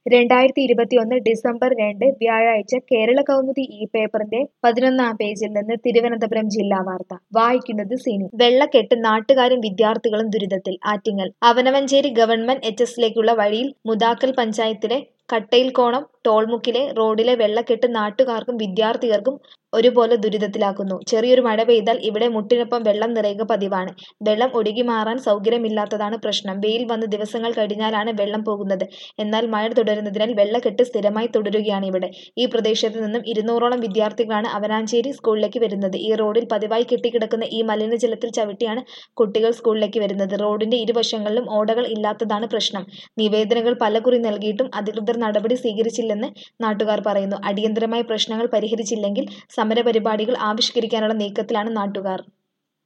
രണ്ടായിരത്തി ഇരുപത്തിയൊന്ന് ഡിസംബർ രണ്ട് വ്യാഴാഴ്ച കേരള കൗമുദി ഈ പേപ്പറിന്റെ പതിനൊന്നാം പേജിൽ നിന്ന് തിരുവനന്തപുരം ജില്ലാ വാർത്ത വായിക്കുന്നത് സിനി വെള്ളക്കെട്ട് നാട്ടുകാരും വിദ്യാർത്ഥികളും ദുരിതത്തിൽ ആറ്റിങ്ങൽ അവനവഞ്ചേരി ഗവൺമെന്റ് എച്ച് എസിലേക്കുള്ള വഴിയിൽ മുതാക്കൽ പഞ്ചായത്തിലെ കട്ടയിൽക്കോണം ടോൾമുക്കിലെ റോഡിലെ വെള്ളക്കെട്ട് നാട്ടുകാർക്കും വിദ്യാർത്ഥികർക്കും ഒരുപോലെ ദുരിതത്തിലാക്കുന്നു ചെറിയൊരു മഴ പെയ്താൽ ഇവിടെ മുട്ടിനൊപ്പം വെള്ളം നിറയുക പതിവാണ് വെള്ളം ഒഴുകി മാറാൻ സൗകര്യമില്ലാത്തതാണ് പ്രശ്നം വെയിൽ വന്ന് ദിവസങ്ങൾ കഴിഞ്ഞാലാണ് വെള്ളം പോകുന്നത് എന്നാൽ മഴ തുടരുന്നതിനാൽ വെള്ളക്കെട്ട് സ്ഥിരമായി തുടരുകയാണ് ഇവിടെ ഈ പ്രദേശത്ത് നിന്നും ഇരുന്നൂറോളം വിദ്യാർത്ഥികളാണ് അവനാഞ്ചേരി സ്കൂളിലേക്ക് വരുന്നത് ഈ റോഡിൽ പതിവായി കെട്ടിക്കിടക്കുന്ന ഈ മലിനജലത്തിൽ ചവിട്ടിയാണ് കുട്ടികൾ സ്കൂളിലേക്ക് വരുന്നത് റോഡിന്റെ ഇരുവശങ്ങളിലും ഓടകൾ ഇല്ലാത്തതാണ് പ്രശ്നം നിവേദനങ്ങൾ പലകുറി നൽകിയിട്ടും അധികൃതർ നടപടി സ്വീകരിച്ചില്ലെന്ന് നാട്ടുകാർ പറയുന്നു അടിയന്തരമായി പ്രശ്നങ്ങൾ പരിഹരിച്ചില്ലെങ്കിൽ സമരപരിപാടികൾ ആവിഷ്കരിക്കാനുള്ള നീക്കത്തിലാണ് നാട്ടുകാർ